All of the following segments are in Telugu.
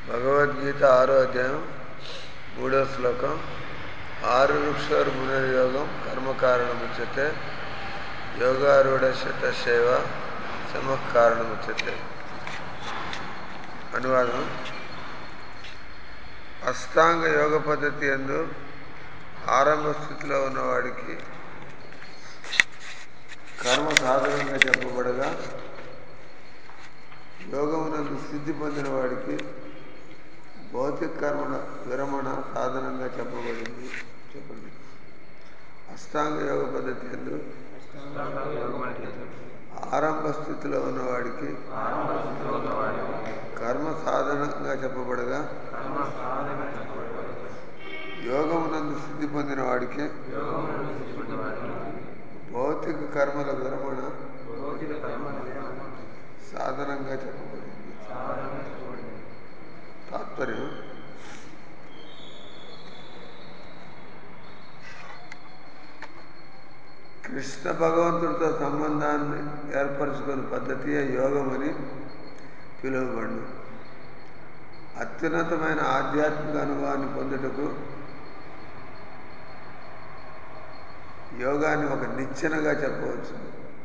భగవద్గీత ఆరో అధ్యాయం మూడో శ్లోకం ఆరు వృక్షోర్ పునర్యోగం కర్మకారణముచ్యతే యోగారూఢ శతశైవ సమకారణముచ్యతే అనువాదం అష్టాంగ యోగ పద్ధతి ఎందు ఆరంభ స్థితిలో ఉన్నవాడికి కర్మ సాధనంగా చెప్పబడగా యోగమునందు సిద్ధి పొందిన వాడికి భౌతిక కర్మల విరమణ సాధనంగా చెప్పబడింది చెప్పండి అష్టాంగ యోగ పద్ధతి ఎందు ఆరంభ స్థితిలో ఉన్నవాడికి కర్మ సాధనంగా చెప్పబడగా యోగమునందు సిద్ధి పొందిన వాడికి భౌతిక కర్మల విరమణ సాధనంగా చెప్పబడింది తాత్పర్యం కృష్ణ భగవంతుడితో సంబంధాన్ని ఏర్పరచుకున్న పద్ధతియే యోగమని పిలువబడు అత్యున్నతమైన ఆధ్యాత్మిక అనుభవాన్ని పొందుటకు యోగాన్ని ఒక నిచ్చెనగా చెప్పవచ్చు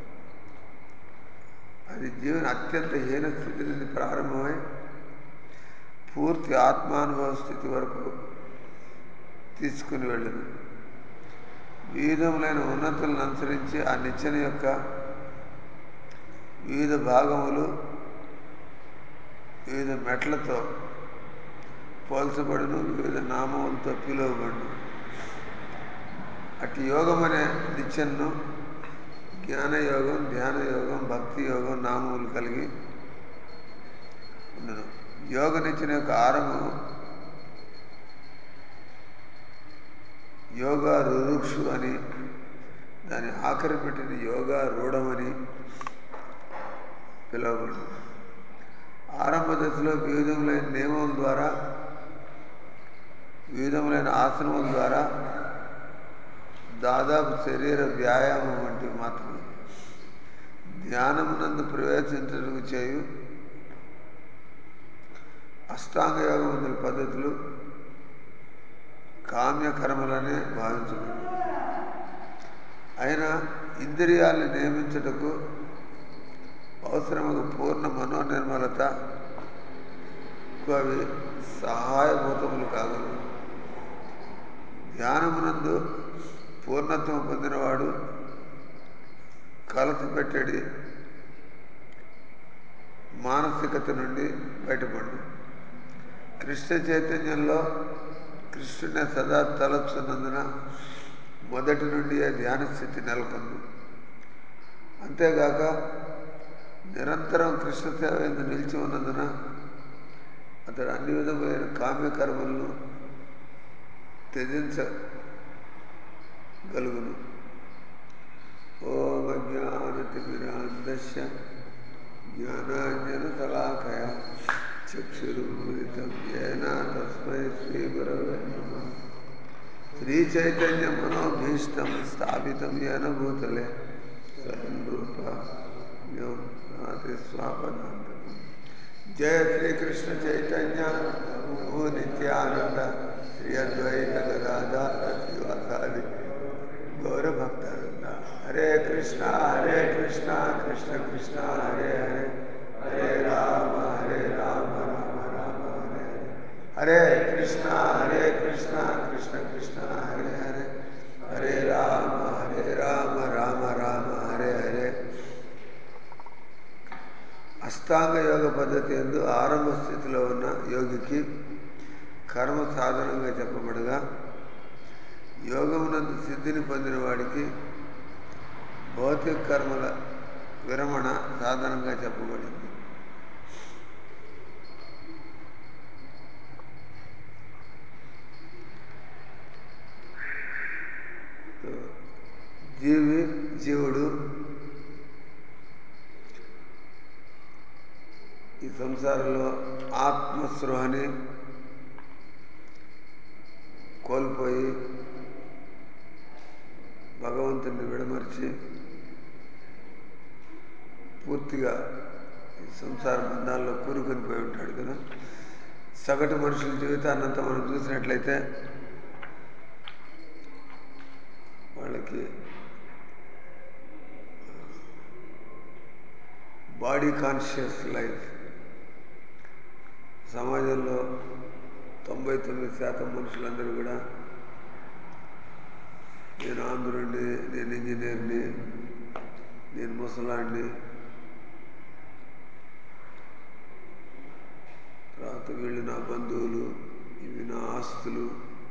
అది జీవన అత్యంత హీన స్థితి నుండి ప్రారంభమై పూర్తి ఆత్మానుభవ స్థితి వరకు తీసుకుని వెళ్ళను వివిధములైన ఉన్నతులను అనుసరించి ఆ నిచ్చెన యొక్క వివిధ భాగములు వివిధ మెట్లతో పోల్చబడును వివిధ నామములతో పిలువబడును అటు యోగం అనే నిచ్చెన్ను జ్ఞానయోగం ధ్యానయోగం భక్తి యోగం నామములు కలిగి ఉండను యోగ నిచ్చెన యొక్క ఆరంభం యోగా రురుక్షు అని దాని ఆఖరి పెట్టిన యోగా రూఢమని పిలువబడు ఆరంభ దశలో వివిధములైన నియమముల ద్వారా వివిధములైన ఆసనముల ద్వారా దాదాపు శరీర వ్యాయామం వంటివి మాత్రమే ధ్యానమునందు ప్రవేశించడానికి చేయు అష్టాంగ యోగం పద్ధతులు కామ్యకర్మలనే భావించబడు అయినా ఇంద్రియాలను నియమించుటకు అవసరము పూర్ణ మనోనిర్మలత అవి సహాయభూతములు కాగలవు ధ్యానమునందు పూర్ణత్వం పొందినవాడు కలత పెట్టడి మానసికత నుండి బయటపడు కృష్ణ చైతన్యంలో కృష్ణుని సదా తలచున్నందున మొదటి నుండి ధ్యాన స్థితి నెలకొంది అంతేగాక నిరంతరం కృష్ణ సేవ ఎందు నిలిచి ఉన్నందున అతడు అన్ని విధములైన కామ్యకర్మలను త్యజించగలుగును ఓం జ్ఞానతిమిరాందశ జ్ఞానాంజన తలాకయ చక్షురుమితం ఏన తస్మై శ్రీ గురవే నమ శ్రీచైతన్య మనోభీష్టం స్థాపితం ఏన భూతలే స్వయంరూప నాతి స్వాపదాంతకం జయ శ్రీకృష్ణ చైతన్య ప్రభు నిత్యానంద శ్రీ అద్వైత గదాధార శ్రీవాసాది గౌరభక్తానంద హరే కృష్ణ హరే కృష్ణ కృష్ణ కృష్ణ హరే హరే హరే రామ హరే రామ రామ రామ హరే హరే హరే కృష్ణ హరే కృష్ణ కృష్ణ కృష్ణ హరే హరే హరే రామ హరే రామ రామ రామ హరే హరే అష్టాంగ యోగ పద్ధతి ఎందు ఆరంభ స్థితిలో ఉన్న యోగికి కర్మ సాధనంగా చెప్పబడగా యోగమునందు సిద్ధిని పొందిన వాడికి భౌతిక కర్మల విరమణ సాధనంగా చెప్పబడింది జీవి జీవుడు ఈ సంసారంలో ఆత్మస్పృహని కోల్పోయి భగవంతుని విడమర్చి పూర్తిగా ఈ సంసార బంధాల్లో కూరుకొని పోయి ఉంటాడు కదా సగటు మనుషుల జీవితాన్నంతా మనం చూసినట్లయితే వాళ్ళకి బాడీ కాన్షియస్ లైఫ్ సమాజంలో తొంభై తొమ్మిది శాతం మనుషులందరూ కూడా నేను ఆంధ్రుడిని నేను ఇంజనీర్ని నేను ముసలాడిని తర్వాత వీళ్ళు నా బంధువులు ఇవి నా ఆస్తులు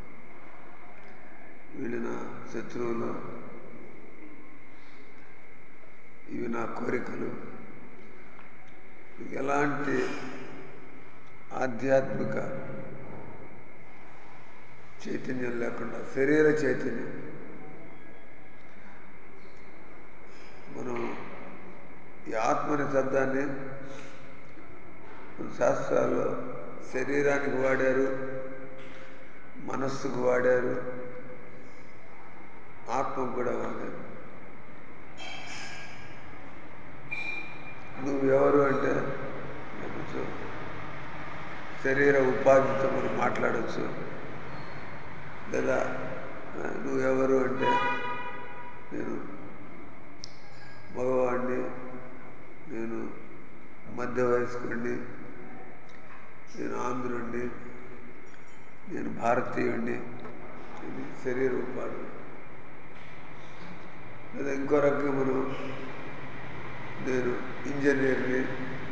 వీళ్ళు నా శత్రువులు ఇవి నా కోరికలు ఎలాంటి ఆధ్యాత్మిక చైతన్యం లేకుండా శరీర చైతన్యం మనం ఈ ఆత్మని శబ్దాన్ని శాస్త్రాల్లో శరీరానికి వాడారు మనస్సుకు వాడారు ఆత్మకు కూడా వాడారు నువ్వెవరు అంటే కొంచెం శరీర ఉపాధితో మనం మాట్లాడచ్చు లేదా నువ్వెవరు అంటే నేను మగవాడిని నేను మధ్య వయస్కుడిని నేను ఆంధ్రుడిని నేను భారతీయుడిని ఇది శరీర ఉపాధి లేదా ఇంకో రకంగా మనం నేను ఇంజనీర్ని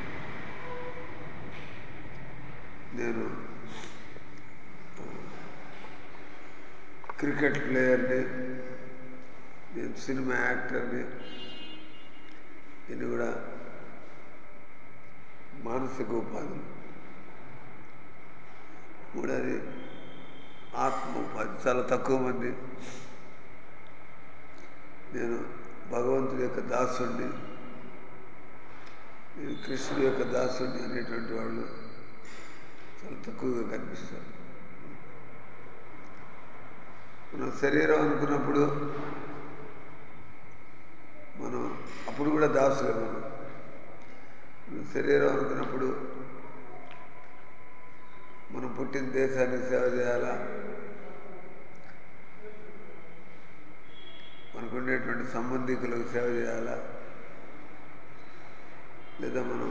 నేను క్రికెట్ ప్లేయర్ని నేను సినిమా యాక్టర్ని ఇది కూడా మానసిక ఉపాధి మూడోది ఆత్మ ఉపాధి చాలా తక్కువ మంది నేను భగవంతుడి యొక్క దాసుడిని నేను కృష్ణుడి యొక్క దాసుడిని అనేటువంటి వాళ్ళు చాలా తక్కువగా కనిపిస్తారు మనం శరీరం అనుకున్నప్పుడు మనం అప్పుడు కూడా దాసులే మనం శరీరం అనుకున్నప్పుడు మనం పుట్టిన దేశానికి సేవ చేయాలా మనకు ఉండేటువంటి సంబంధికులకు సేవ చేయాలా లేదా మనం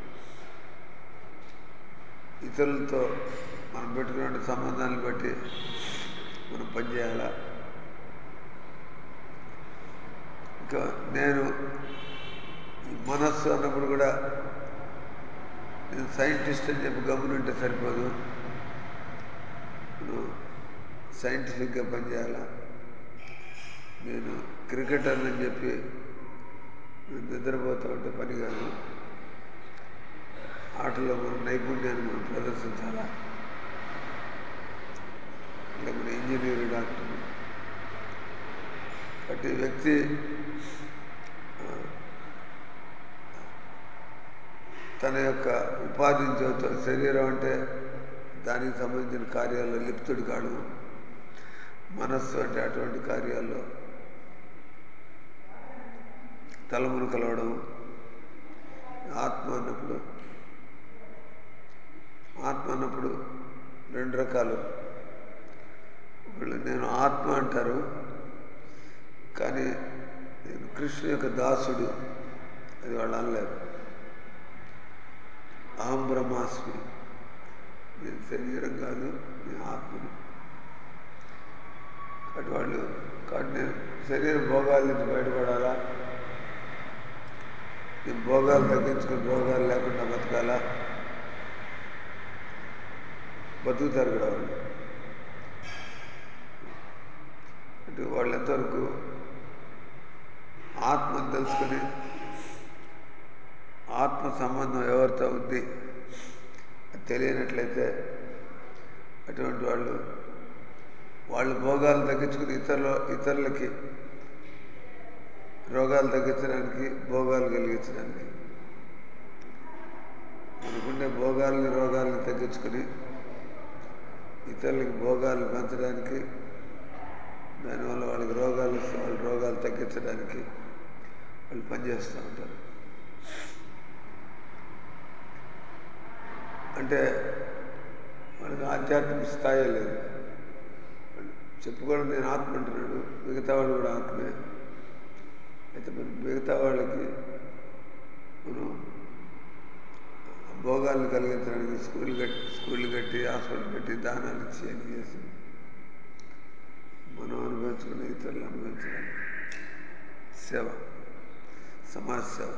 ఇతరులతో మనం పెట్టుకున్న సంబంధాలను బట్టి మనం పనిచేయాలా ఇంకా నేను ఈ మనస్సు అన్నప్పుడు కూడా నేను సైంటిస్ట్ అని చెప్పి గమ్మునుంటే సరిపోదు నేను సైంటిఫిక్గా పనిచేయాలా నేను క్రికెటర్ అని చెప్పి నేను నిద్రపోతూ ఉంటే పని కాదు ఆటలో మన నైపుణ్యాన్ని మనం ప్రదర్శించాలా అంటే మన ఇంజనీర్ డాక్టర్ ప్రతి వ్యక్తి తన యొక్క ఉపాధిని చదువుతాడు శరీరం అంటే దానికి సంబంధించిన కార్యాల్లో లిప్తుడు కాడు మనస్సు అంటే అటువంటి కార్యాల్లో తలమును కలవడం ఆత్మ అన్నప్పుడు ఆత్మ అన్నప్పుడు రెండు రకాలు ఒకళ్ళు నేను ఆత్మ అంటారు కానీ నేను కృష్ణ యొక్క దాసుడు అది వాళ్ళు అనలేదు అహం బ్రహ్మాస్మి నేను శరీరం కాదు నేను ఆత్మని కాబట్టి వాళ్ళు కాబట్టి నేను శరీర భోగాల నుంచి బయటపడాలా నేను భోగాలు తగ్గించుకుని భోగాలు లేకుండా బతకాలా బతుకుతారు కూడా వాళ్ళు అంటే వాళ్ళు ఎంతవరకు ఆత్మను తెలుసుకొని ఆత్మ సంబంధం ఎవరితో ఉంది అది తెలియనట్లయితే అటువంటి వాళ్ళు వాళ్ళు భోగాలు తగ్గించుకుని ఇతరుల ఇతరులకి రోగాలు తగ్గించడానికి భోగాలు కలిగించడానికి మనకుండే భోగాల్ని రోగాల్ని తగ్గించుకుని ఇతరులకి భోగాలు పెంచడానికి దానివల్ల వాళ్ళకి రోగాలు వస్తే వాళ్ళ రోగాలు తగ్గించడానికి వాళ్ళు పనిచేస్తూ ఉంటారు అంటే వాళ్ళకి ఆధ్యాత్మిక స్థాయి లేదు చెప్పుకోవడం నేను ఆత్మ అంటున్నాడు మిగతా వాళ్ళు కూడా ఆత్మే అయితే మరి మిగతా వాళ్ళకి మనం భోగాలను కలిగించడానికి స్కూల్ కట్టి స్కూళ్ళు కట్టి హాస్పిటల్ కట్టి దానాలు ఇచ్చి అని చేసి మనం అనుభవించుకుని ఇతరులు అనుభవించడానికి సేవ సమాజ సేవ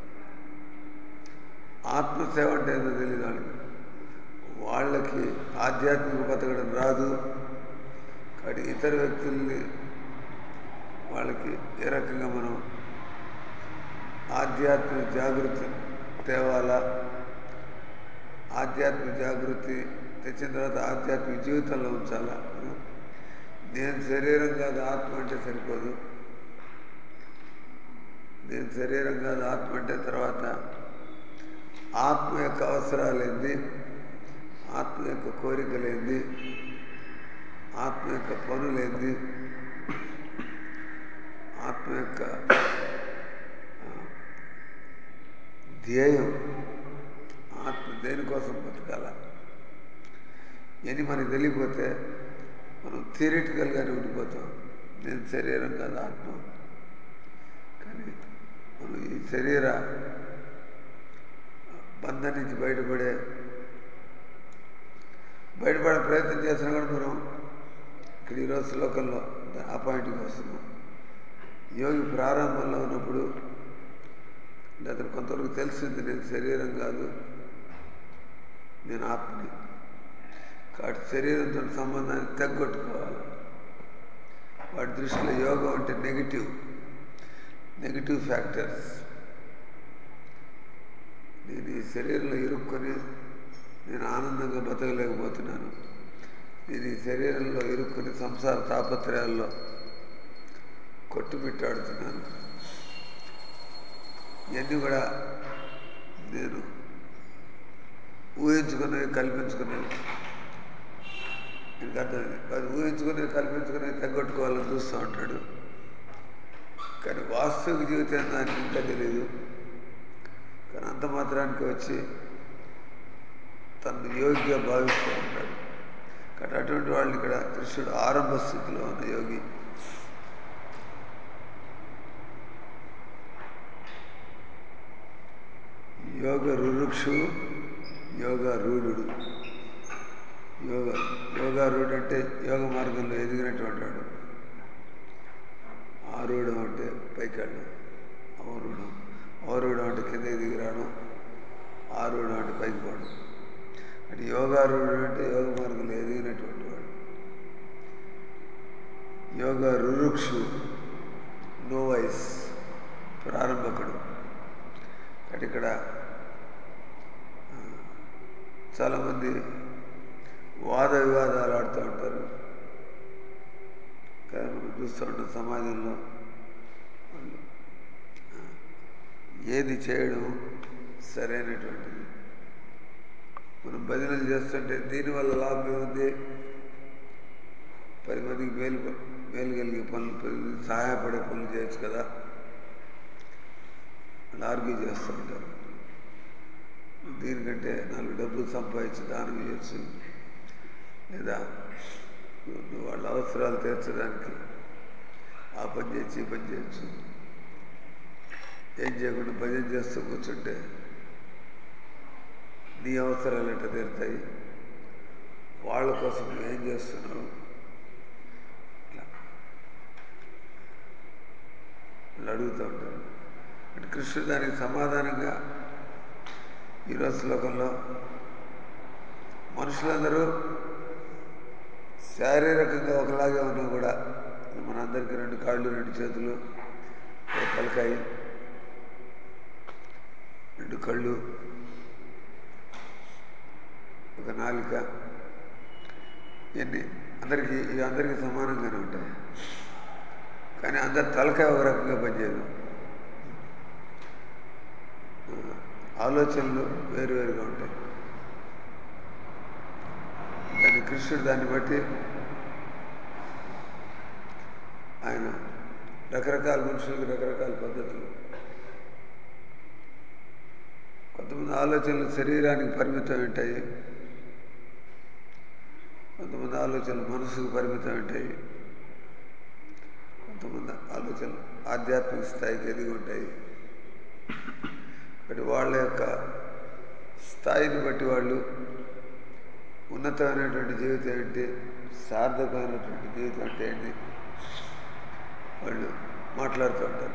ఆత్మసేవ అంటే ఏదో తెలియదు వాళ్ళకి వాళ్ళకి ఆధ్యాత్మిక బతకడం రాదు కాబట్టి ఇతర వ్యక్తుల్ని వాళ్ళకి ఏ రకంగా మనం ఆధ్యాత్మిక జాగృతి తేవాలా ఆధ్యాత్మిక జాగృతి తెచ్చిన తర్వాత ఆధ్యాత్మిక జీవితంలో ఉంచాలా నేను శరీరం కాదు ఆత్మ అంటే సరిపోదు నేను శరీరం కాదు ఆత్మ అంటే తర్వాత ఆత్మ యొక్క అవసరాలేంది ఆత్మ యొక్క కోరికలేంది ఆత్మ యొక్క పనులేంది ఆత్మ యొక్క ధ్యేయం ఆత్మ దేనికోసం బతకాల అని మనకి తెలియకపోతే మనం థియరిటికల్గానే ఉండిపోతాం నేను శరీరం కాదు ఆత్మ కానీ మనం ఈ శరీర బంధం నుంచి బయటపడే బయటపడే ప్రయత్నం చేసినా కూడా మనం ఇక్కడ ఈరోజు శ్లోకంలో ఆ పాయింట్కి వస్తున్నాం యోగి ప్రారంభంలో ఉన్నప్పుడు అతను కొంతవరకు తెలిసింది నేను శరీరం కాదు నేను ఆత్మని కాబట్టి శరీరంతో సంబంధాన్ని తగ్గొట్టుకోవాలి వాటి దృష్టిలో యోగం అంటే నెగిటివ్ నెగిటివ్ ఫ్యాక్టర్స్ నేను ఈ శరీరంలో ఇరుక్కొని నేను ఆనందంగా బతకలేకపోతున్నాను నేను ఈ శరీరంలో ఇరుక్కొని సంసార తాపత్రయాల్లో కొట్టుమిట్టాడుతున్నాను ఇవన్నీ కూడా నేను ఊహించుకునేవి కల్పించుకునేవి ఇంకా అర్థమైంది అది ఊహించుకుని కల్పించుకుని తగ్గొట్టుకోవాలని చూస్తూ ఉంటాడు కానీ వాస్తవిక జీవితం దానికి ఇంకా తెలియదు కానీ అంత మాత్రానికి వచ్చి తను యోగిగా భావిస్తూ ఉంటాడు కాబట్టి అటువంటి వాళ్ళని ఇక్కడ కృష్ణుడు ఆరంభ స్థితిలో ఉన్న యోగి యోగ రురుక్షు యోగ రూఢుడు యోగ యోగారూఢుడు అంటే యోగ మార్గంలో ఎదిగినటువంటి వాడు ఆరూఢం అంటే పైకెళ్ళడం అవరూఢం అవరూఢం అంటే కింద దిగిరావడం ఆరూఢం అంటే పైకి పోవడం అంటే యోగారూఢుడు అంటే యోగ మార్గంలో ఎదిగినటువంటి వాడు యోగ రురుక్షు నో వయస్ ప్రారంభకుడు కాబట్టి ఇక్కడ చాలామంది వాద వివాదాలు ఆడుతూ ఉంటారు కానీ మనం చూస్తూ ఉంటాం సమాజంలో వాళ్ళు ఏది చేయడం సరైనటువంటిది మనం భజనలు చేస్తుంటే దీనివల్ల లాభం ఏముంది పది మందికి మేలు మేలు కలిగే పనులు పది మందికి సహాయపడే పనులు చేయొచ్చు కదా వాళ్ళు ఆర్గ్యూ చేస్తూ ఉంటారు దీనికంటే నాలుగు డబ్బులు సంపాదించి దానం చేయొచ్చు లేదా నువ్వు వాళ్ళ అవసరాలు తీర్చడానికి ఆ పని చేయొచ్చు ఈ పని చేయొచ్చు ఏం చేయకుండా భజన చేస్తూ కూర్చుంటే నీ అవసరాలు ఎట్ట తీరుతాయి వాళ్ళ కోసం నువ్వు ఏం చేస్తున్నావు ఇట్లా వాళ్ళు అడుగుతూ ఉంటారు అంటే కృష్ణుడు దానికి సమాధానంగా ఈరోజు శ్లోకంలో మనుషులందరూ శారీరకంగా ఒకలాగే ఉన్నా కూడా మనందరికీ రెండు కాళ్ళు రెండు చేతులు ఒక తలకాయ రెండు కళ్ళు ఒక నాలిక ఇవన్నీ అందరికీ ఇవి అందరికీ సమానంగానే ఉంటాయి కానీ అందరి తలకాయ ఒక రకంగా పనిచేయదు ఆలోచనలు వేరువేరుగా ఉంటాయి దాన్ని కృష్ణుడు దాన్ని బట్టి ఆయన రకరకాల మనుషులకు రకరకాల పద్ధతులు కొంతమంది ఆలోచనలు శరీరానికి పరిమితం ఉంటాయి ఆలోచనలు మనసుకు పరిమితం ఉంటాయి కొంతమంది ఆలోచనలు ఆధ్యాత్మిక స్థాయికి ఎదిగి ఉంటాయి బట్ వాళ్ళ యొక్క స్థాయిని బట్టి వాళ్ళు ఉన్నతమైనటువంటి జీవితం ఏంటి సార్థకమైనటువంటి జీవితం అంటే ఏంటి వాళ్ళు మాట్లాడుతూ ఉంటారు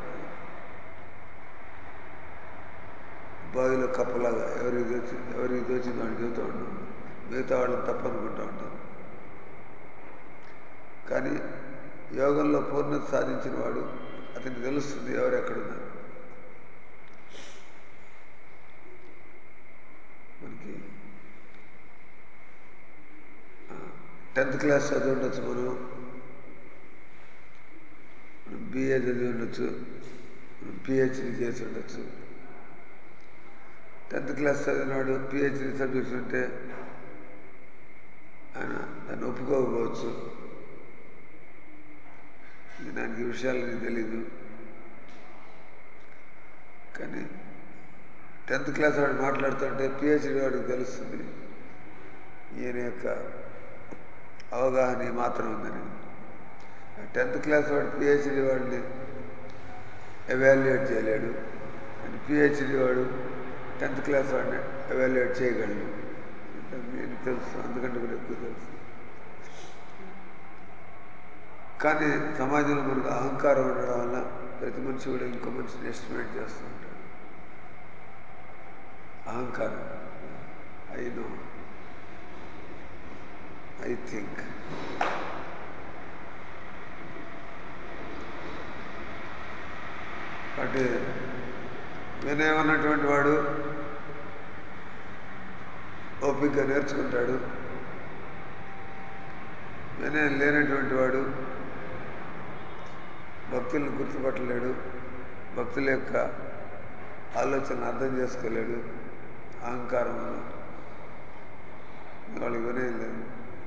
బావిలో కప్పలాగా ఎవరికి దోచి ఎవరికి దోచింది వాళ్ళు చెబుతూ ఉంటాం మిగతా వాళ్ళని తప్పనుకుంటూ ఉంటారు కానీ యోగంలో పూర్ణత సాధించిన వాడు అతనికి తెలుస్తుంది ఎవరు ఎక్కడున్నారు మనకి టెన్త్ క్లాస్ చదివి ఉండొచ్చు మనం బిఏ చదివి ఉండొచ్చు పిహెచ్డి చేసి ఉండొచ్చు టెన్త్ క్లాస్ చదివినాడు పిహెచ్డి సబ్జెక్ట్స్ ఉంటే ఆయన దాన్ని ఒప్పుకోకపోవచ్చు దానికి ఈ విషయాలు నీకు తెలీదు కానీ టెన్త్ క్లాస్ వాడు మాట్లాడుతుంటే పిహెచ్డి వాడికి తెలుస్తుంది ఈయన యొక్క అవగాహన ఈ మాత్రం ఉందని టెన్త్ క్లాస్ వాడు పిహెచ్డి వాడిని ఎవాల్యుయేట్ చేయలేడు అని పిహెచ్డి వాడు టెన్త్ క్లాస్ వాడిని ఎవాల్యుయేట్ చేయగలడు నేను తెలుసు అందుకంటే కూడా ఎక్కువ తెలుసు కానీ సమాజంలో మనకు అహంకారం ఉండడం వల్ల ప్రతి మనిషి కూడా ఇంకో మనిషిని ఎస్టిమేట్ చేస్తూ ఉంటాడు అహంకారం ఐ నో ఐ థింక్ అంటే వినయం ఉన్నటువంటి వాడు ఓపికగా నేర్చుకుంటాడు వినయం లేనటువంటి వాడు భక్తులను గుర్తుపట్టలేడు భక్తుల యొక్క ఆలోచనలు అర్థం చేసుకోలేడు అహంకారం వల్ల వాళ్ళకి వినయం లేదు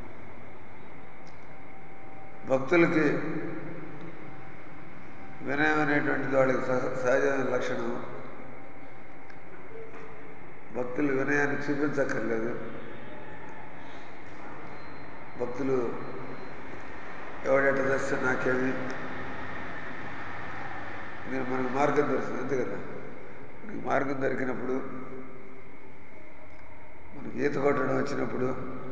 భక్తులకి వినయం అనేటువంటిది వాళ్ళకి సహ- సహజమైన లక్షణం భక్తులు వినయాన్ని చూపించక్కర్లేదు భక్తులు ఎవడెట తెస్తే నాకేమి నేను మనకు మార్గం దొరుకుతుంది అంతే కదా మనకి మార్గం దొరికినప్పుడు మనకి ఈత కొట్టడం వచ్చినప్పుడు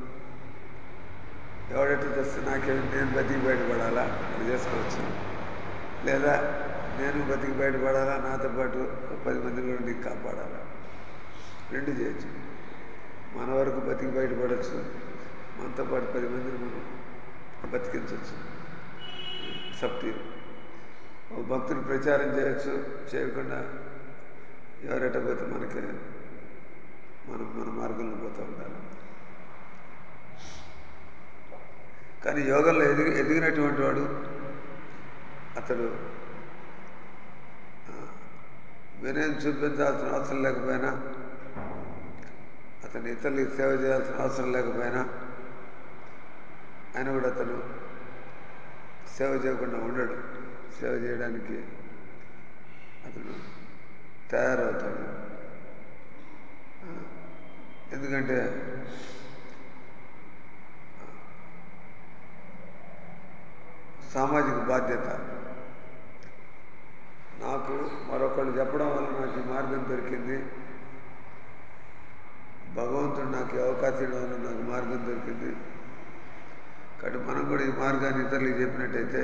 ఎవడెట తెస్తే నాకేమి నేను బతికి బయటపడాలా అది చేసుకోవచ్చు లేదా నేను బతికి బయటపడాలా నాతో పాటు ఒక పది మంది కూడా నీకు కాపాడాలా రెండు చేయొచ్చు మన వరకు బతికి బయటపడవచ్చు మనతో పాటు పది మందిని మనం బతికించవచ్చు సప్తి ఒక భక్తుని ప్రచారం చేయొచ్చు చేయకుండా ఎవరెట పోతే మనకి మనం మన మార్గంలో పోతూ ఉండాలి కానీ యోగంలో ఎదిగి ఎదిగినటువంటి వాడు అతడు ఆ, వినయం చూపించాల్సిన అవసరం లేకపోయినా అతను ఇతరులకి సేవ చేయాల్సిన అవసరం లేకపోయినా ఆయన కూడా అతను సేవ చేయకుండా ఉండడు సేవ చేయడానికి అతను తయారవుతాడు ఆ, ఎందుకంటే సామాజిక బాధ్యత నాకు మరొకళ్ళు చెప్పడం వల్ల నాకు ఈ మార్గం దొరికింది భగవంతుడు నాకు ఈ అవకాశం ఇవ్వడం వల్ల నాకు మార్గం దొరికింది కాబట్టి మనం కూడా ఈ మార్గాన్ని ఇతరులకు చెప్పినట్టయితే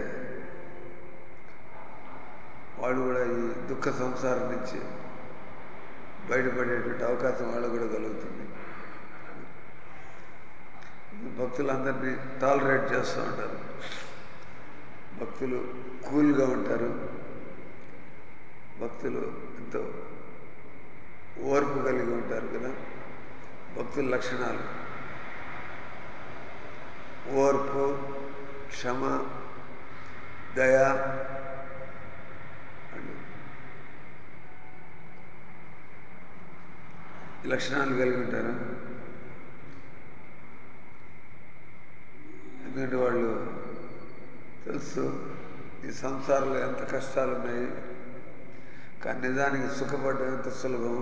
వాళ్ళు కూడా ఈ దుఃఖ సంసారం నుంచి బయటపడేటువంటి అవకాశం వాళ్ళకు కూడా కలుగుతుంది భక్తులందరినీ టాలరేట్ చేస్తూ ఉంటారు భక్తులు కూల్గా ఉంటారు భక్తులు ఎంతో ఓర్పు కలిగి ఉంటారు కదా భక్తుల లక్షణాలు ఓర్పు క్షమ దయ అని ఈ లక్షణాలు కలిగి ఉంటారు ఎందుకంటే వాళ్ళు తెలుసు ఈ సంసారంలో ఎంత కష్టాలు ఉన్నాయి కానీ నిజానికి సుఖపడడం ఎంత సులభం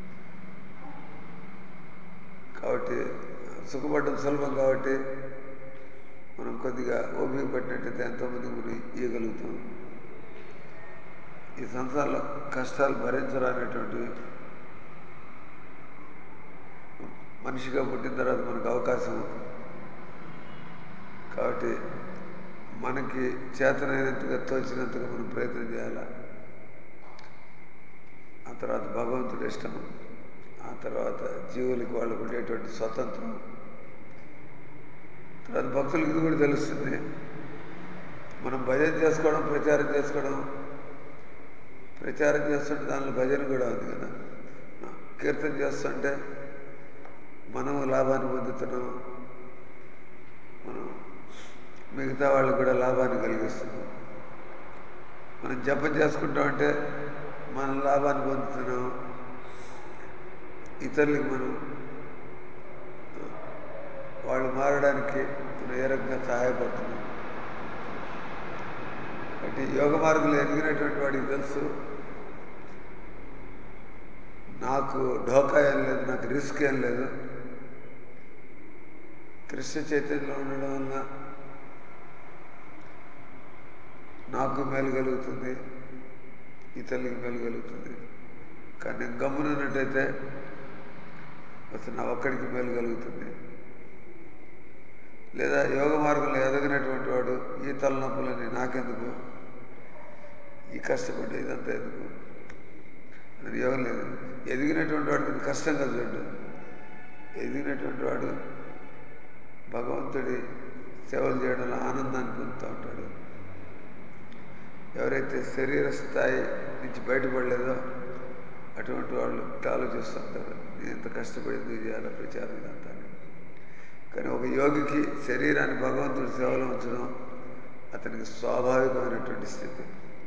కాబట్టి సుఖపడడం సులభం కాబట్టి మనం కొద్దిగా ఓపిక పట్టినట్టయితే ఎంతోమందికి మనం ఇవ్వగలుగుతాం ఈ సంసారంలో కష్టాలు భరించరానటువంటి మనిషిగా పుట్టిన తర్వాత మనకు అవకాశం ఉంటుంది కాబట్టి మనకి చేతనైనంతగా తోచినంతగా మనం ప్రయత్నం చేయాలి ఆ తర్వాత భగవంతుడి ఇష్టం ఆ తర్వాత జీవులకి వాళ్ళకు ఉండేటువంటి స్వతంత్రం తర్వాత భక్తులకి ఇది కూడా తెలుస్తుంది మనం భజన చేసుకోవడం ప్రచారం చేసుకోవడం ప్రచారం చేస్తుంటే దానిలో భజన కూడా ఉంది కదా కీర్తన చేస్తుంటే మనం లాభాన్ని పొందుతున్నాం మనం మిగతా వాళ్ళకి కూడా లాభాన్ని కలిగిస్తున్నాం మనం జపం చేసుకుంటామంటే మనం లాభాన్ని పొందుతున్నాం ఇతరులకి మనం వాళ్ళు మారడానికి మనం ఏ రకంగా సహాయపడుతున్నాం అంటే యోగ మార్గంలో ఎదిగినటువంటి వాడికి తెలుసు నాకు ఢోకా ఏం లేదు నాకు రిస్క్ ఏం లేదు కృష్ణ చైతన్యంలో ఉండడం వల్ల నాకు మేలు కలుగుతుంది ఇతరులకి మేలు కలుగుతుంది కానీ నేను గమ్మునున్నట్టయితే అసలు నా ఒక్కడికి మేలు కలుగుతుంది లేదా యోగ మార్గంలో ఎదగినటువంటి వాడు ఈ తలనొప్పులని నాకెందుకు ఈ కష్టపడి ఇదంతా ఎందుకు అది యోగం లేదు ఎదిగినటువంటి వాడికి ఇది కష్టంగా చూడు ఎదిగినటువంటి వాడు భగవంతుడి సేవలు చేయడంలో ఆనందాన్ని పొందుతూ ఉంటాడు ఎవరైతే శరీర స్థాయి నుంచి బయటపడలేదో అటువంటి వాళ్ళు ఆలోచిస్తుంటారు నేను ఎంత కష్టపడి ఎందుకు చేయాలో ప్రచారం ఇదంతా కానీ ఒక యోగికి శరీరాన్ని భగవంతుడి సేవలో ఉంచడం అతనికి స్వాభావికమైనటువంటి స్థితి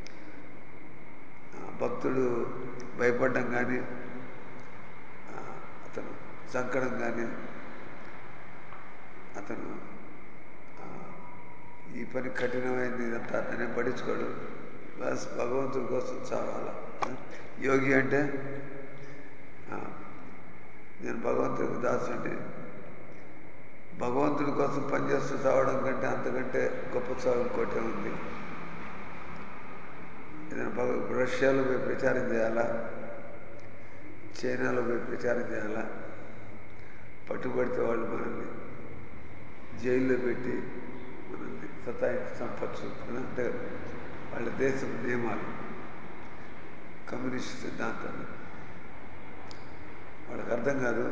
భక్తుడు భయపడడం కానీ అతను చంకడం కానీ అతను ఈ పని కఠినమైంది ఇదంతా అతనే పడించుకోడు బస్ భగవంతుడి కోసం చావాలా యోగి అంటే నేను భగవంతుడికి దాసుండి భగవంతుడి కోసం పనిచేస్తూ చావడం కంటే అంతకంటే గొప్ప చావు ఇంకోటే ఉంది ఏదైనా భగ రష్యాలో పోయి ప్రచారం చేయాలా చైనాలో పోయి ప్రచారం చేయాలా పట్టుబడితే వాళ్ళు మనల్ని జైల్లో పెట్టి మనల్ని సతాయించి చంపచ్చు అంటే వాళ్ళ దేశం నియమాలు కమ్యూనిస్ట్ సిద్ధాంతాలు వాళ్ళకి అర్థం కాదు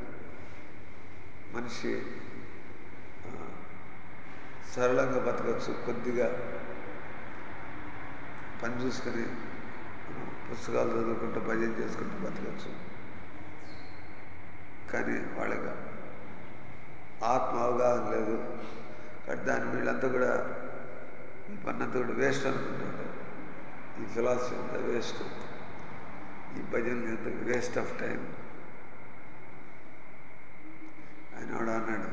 మనిషి సరళంగా బతకచ్చు కొద్దిగా పని చూసుకొని పుస్తకాలు చదువుకుంటూ భజన చేసుకుంటూ బతకచ్చు కానీ వాళ్ళకి ఆత్మ అవగాహన లేదు కాబట్టి దాని వీళ్ళంతా కూడా ఈ పన్నంతా కూడా వేస్ట్ అనుకుంటుంటారు ఈ ఫిలాసఫీ అంతా వేస్ట్ ఈ భజనలు ఎంత వేస్ట్ ఆఫ్ టైం ఆయన వాడు అన్నాడు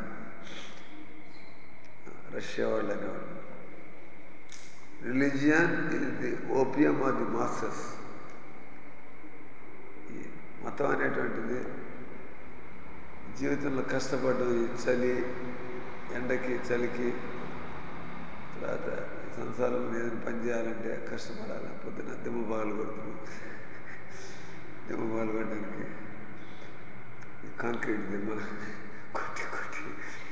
రష్యా వాళ్ళు అనేవాడు religion is the opium of the masters ఈ మతం అనేటువంటిది జీవితంలో కష్టపడ్డం ఈ చలి ఎండకి చలికి తర్వాత సంసారంలో ఏదైనా పని చేయాలంటే కష్టపడాలి పొద్దున దిమ్మ బాగా కొడుతున్నాం దిమ్మ బాగా కొట్టడానికి కాంక్రీట్ దిమ్మ కొట్టి కొట్టి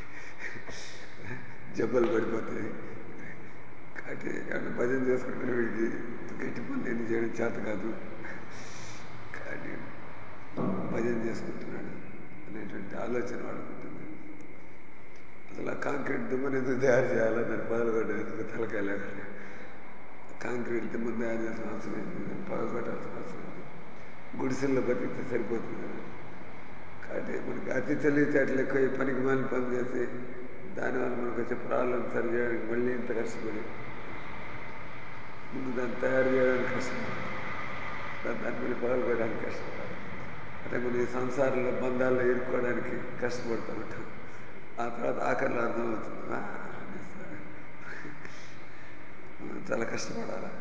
జబ్బలు పడిపోతాయి కాబట్టి ఏమన్నా భజన చేసుకుంటే వీడికి గట్టి పనులు ఎన్ని చేయడం చేత కాదు కానీ భజన చేసుకుంటున్నాడు అనేటువంటి ఆలోచన వాడుకుంటుంది అసలు ఆ కాంక్రీట్ దిమ్మని ఎందుకు తయారు చేయాలో దాన్ని పగలగొట్టడం ఎందుకు తలకాయ లేకుండా కాంక్రీట్ దిమ్మని తయారు చేసిన అవసరం ఏంటి దాన్ని పగలగొట్టాల్సిన అవసరం ఏంటి గుడిసెల్లో బతికితే సరిపోతుంది కదా కాబట్టి మనకి అతి తెలివితేటలు ఎక్కువ ఈ పనికి మాలిన పని చేసి దానివల్ల మనకు వచ్చే ప్రాబ్లం సరి చేయడానికి మళ్ళీ ఇంత కష్టపడి ముందు దాన్ని తయారు చేయడానికి కష్టపడాలి దాన్ని మళ్ళీ పగలగొట్టడానికి కష్టపడాలి అంటే మనం ఈ సంసారంలో బంధాల్లో ఇరుక్కోవడానికి కష్టపడుతూ ఉంటాం ఆ తర్వాత ఆఖరిలో అర్థమవుతుంది చాలా కష్టపడాలి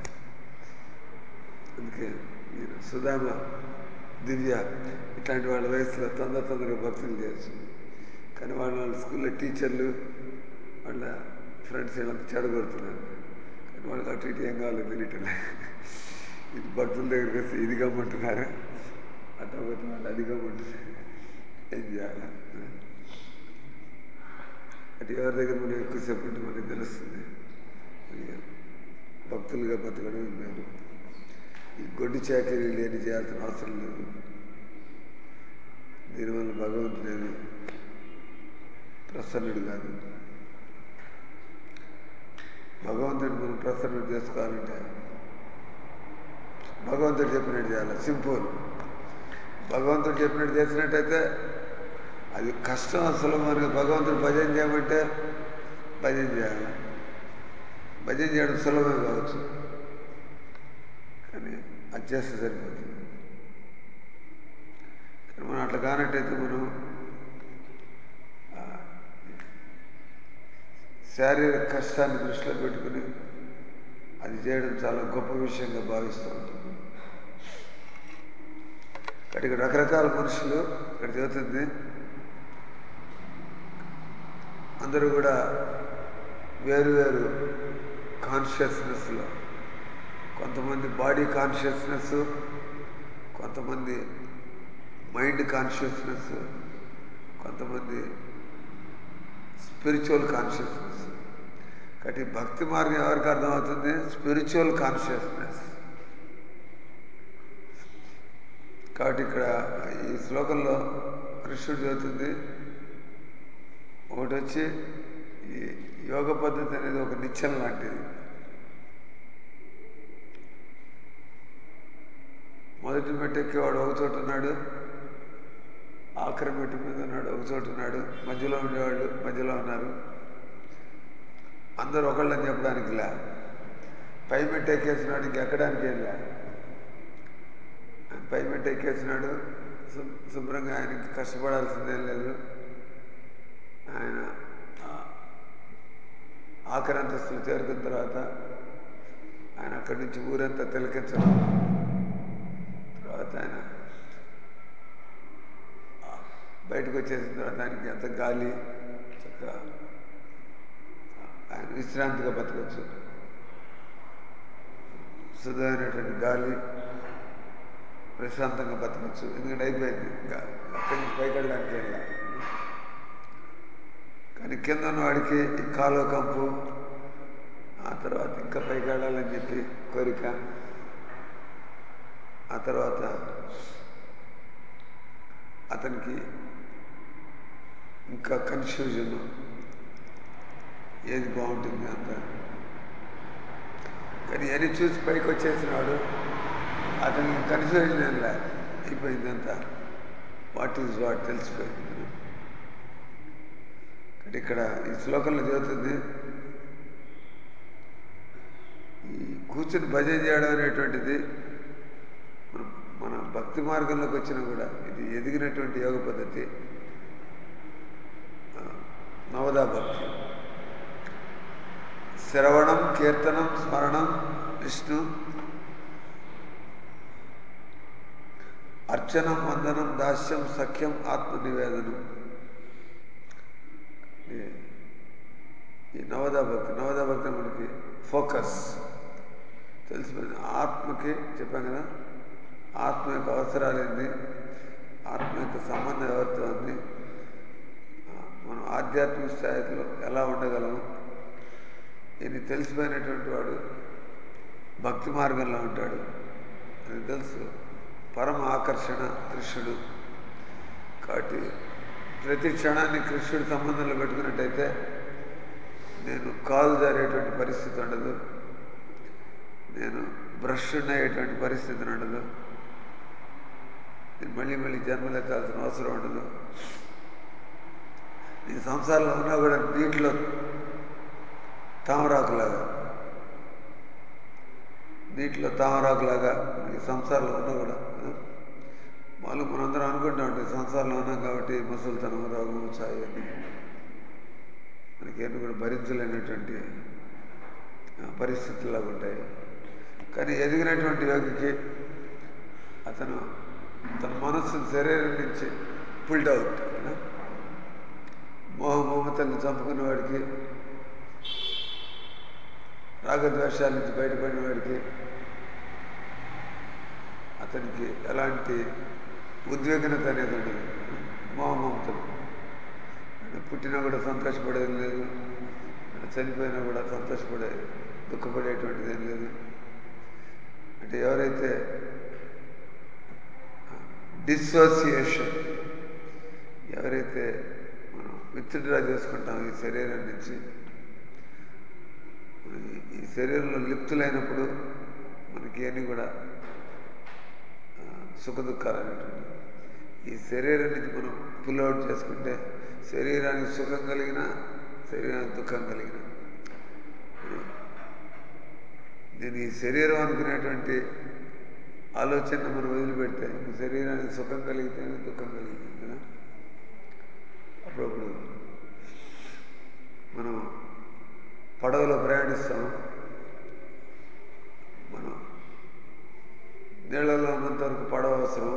అందుకే మీరు సుధామ దివ్య ఇట్లాంటి వాళ్ళ వయసులో తొందర తొందరగా భక్తులు చేయొచ్చు కానీ వాళ్ళ వాళ్ళ స్కూల్లో టీచర్లు వాళ్ళ ఫ్రెండ్స్ వీళ్ళంతా చెడగొడుతున్నారు కానీ వాళ్ళకి అటు ఇటు ఏం కావాలో తెలియటం ఇది భక్తుల దగ్గరికి వస్తే ఇది కమ్మంటున్నారు అటు ఒకటి వాళ్ళు అది కమ్మంటున్నారు ఏం చేయాలి అటు ఎవరి దగ్గర మనం ఎక్కువసేపు ఉంటే మనకి తెలుస్తుంది ఇక భక్తులుగా బతకడం మేలు ఈ గొడ్డు చాకరీ లేని చేయాల్సిన అవసరం లేదు దీనివల్ల భగవంతుడేమి ప్రసన్నుడు కాదు భగవంతుడు మనం ప్రసన్నుడు చేసుకోవాలంటే భగవంతుడు చెప్పినట్టు చేయాలి సింపుల్ భగవంతుడు చెప్పినట్టు చేసినట్టయితే అది కష్టం అసలు మనకి భగవంతుడు భజన చేయమంటే భజన చేయాలి భజన చేయడం సులభమే కావచ్చు కానీ అది చేస్తే సరిపోతుంది కానీ మనం అట్లా కానట్టయితే మనం ఆ, శారీరక కష్టాన్ని దృష్టిలో పెట్టుకుని అది చేయడం చాలా గొప్ప విషయంగా భావిస్తూ ఉంటుంది కాబట్టి ఇక్కడ రకరకాల మనుషులు ఇక్కడ చదువుతుంది అందరూ కూడా వేరు వేరు కాన్షియస్నెస్లో కొంతమంది బాడీ కాన్షియస్నెస్ కొంతమంది మైండ్ కాన్షియస్నెస్ కొంతమంది స్పిరిచువల్ కాన్షియస్నెస్ కాబట్టి భక్తి మార్గం ఎవరికి అర్థమవుతుంది స్పిరిచువల్ కాన్షియస్నెస్ కాబట్టి ఇక్కడ ఈ శ్లోకంలో కృష్ణుడు చదువుతుంది ఒకటి వచ్చి ఈ యోగ పద్ధతి అనేది ఒక నిత్యం లాంటిది మొదటి మెట్టు ఎక్కేవాడు ఒక చోట ఉన్నాడు ఆఖరి మెట్టు మీద ఉన్నాడు ఒక చోట ఉన్నాడు మధ్యలో ఉండేవాళ్ళు మధ్యలో ఉన్నారు అందరూ ఒకళ్ళని చెప్పడానికి లే పై మెట్టు ఎక్కేసినాడు ఇంకెక్కడానికి ఏం లే ఆయన పై మెట్టు ఎక్కేసినాడు శు- శుభ్రంగా ఆయనకి కష్టపడాల్సిందేం లేదు ఆయన ఆ- ఆఖరి అంతస్తులు చేరుకున్న తర్వాత ఆయన అక్కడి నుంచి ఊరంతా తిలకించడం తర్వాత ఆయన ఆ, బయటకు వచ్చేసిన తర్వాత ఆయనకి ఎంత గాలి చక్కగా ఆయన విశ్రాంతిగా బతకచ్చు శుద్ధమైనటువంటి గాలి ప్రశాంతంగా బతకచ్చు ఎందుకంటే అయిపోయింది ఇంకా అక్కడి నుంచి పైకి వెళ్ళడానికి ఏం లేదు. కానీ కింద ఉన్నవాడికి ఈ కాలువ కంపు ఆ తర్వాత ఇంకా పైకి వెళ్ళాలని చెప్పి కోరిక ఆ తర్వాత అతనికి ఇంకా కన్ఫ్యూజన్ ఏది బాగుంటుంది అంత కానీ అని చూసి పైకి వచ్చేసినాడు అతనికి కన్ఫ్యూజన్ ఏం లే అయిపోయింది అంతా వాట్ ఈజ్ వాట్ తెలిసిపోయింది కానీ ఇక్కడ ఈ శ్లోకంలో చదువుతుంది ఈ కూర్చుని భజన చేయడం అనేటువంటిది మన మన భక్తి మార్గంలోకి వచ్చినా కూడా ఇది ఎదిగినటువంటి యోగ పద్ధతి ఆ, నవదా భక్తి శ్రవణం కీర్తనం స్మరణం విష్ణు అర్చనం వందనం దాస్యం సఖ్యం ఆత్మ నివేదనం ఈ- ఈ నవదా భక్తి నవదా భక్తి మనకి ఫోకస్ తెలిసిపోయింది ఆత్మకి చెప్పాం కదా ఆత్మ యొక్క అవసరాలు ఏంది ఆత్మ యొక్క సంబంధం ఎవరితో ఉంది ఆ, మనం ఆధ్యాత్మిక స్థాయిలో ఎలా ఉండగలము ఇది తెలిసిపోయినటువంటి వాడు భక్తి మార్గంలో ఉంటాడు అది తెలుసు పరమ ఆకర్షణ కృష్ణుడు కాబట్టి ప్రతి క్షణాన్ని కృష్ణుడి సంబంధంలో పెట్టుకున్నట్టయితే నేను కాలు జారేటువంటి పరిస్థితి ఉండదు నేను బ్రష్ అయ్యేటువంటి పరిస్థితి ఉండదు నేను మళ్ళీ మళ్ళీ జన్మలెత్తాల్సిన అవసరం ఉండదు నీ సంసారంలో ఉన్నా కూడా నీటిలో తామరాకులాగా నీటిలో తామరాకులాగా ఈ సంసారంలో ఉన్నా కూడా వాళ్ళు మనందరం అనుకుంటా ఉంటాం సంసారంలో ఉన్నాం కాబట్టి ముసలితనం రోగం ఛాయ్ అని మనకేమి కూడా భరించలేనటువంటి ఆ, పరిస్థితుల్లాగా ఉంటాయి కానీ ఎదిగినటువంటి యోగికి అతను తన మనస్సును శరీరం నుంచి పుల్డ్ అవుట్ మోహ మమతల్ని చంపుకున్న వాడికి రాగద్వేషాల నుంచి బయటపడిన వాడికి అతనికి ఎలాంటి ఉద్విగ్నత అనేది ఉండదు మోహమమతలు పుట్టినా కూడా సంతోషపడేది లేదు చనిపోయినా కూడా సంతోషపడే దుఃఖపడేటువంటిది ఏం లేదు అంటే ఎవరైతే డిసోసియేషన్ ఎవరైతే మనం విత్డ్రా చేసుకుంటాం ఈ శరీరం నుంచి ఈ- ఈ శరీరంలో లిప్తులైనప్పుడు మనకి అన్నీ కూడా ఆ, సుఖ దుఃఖాలు అనేటువంటి ఈ శరీరం నుంచి మనం పుల్ అవుట్ చేసుకుంటే శరీరానికి సుఖం కలిగిన శరీరానికి దుఃఖం కలిగిన నేను ఈ శరీరం అనుకునేటువంటి ఆలోచన మనం వదిలిపెడితే ఈ శరీరానికి సుఖం కలిగితేనే దుఃఖం కలిగింది కదా అప్పుడప్పుడు మనం పడవలో ప్రయాణిస్తాం మనం నీళ్ళలో ఉన్నంత వరకు పడవ అవసరం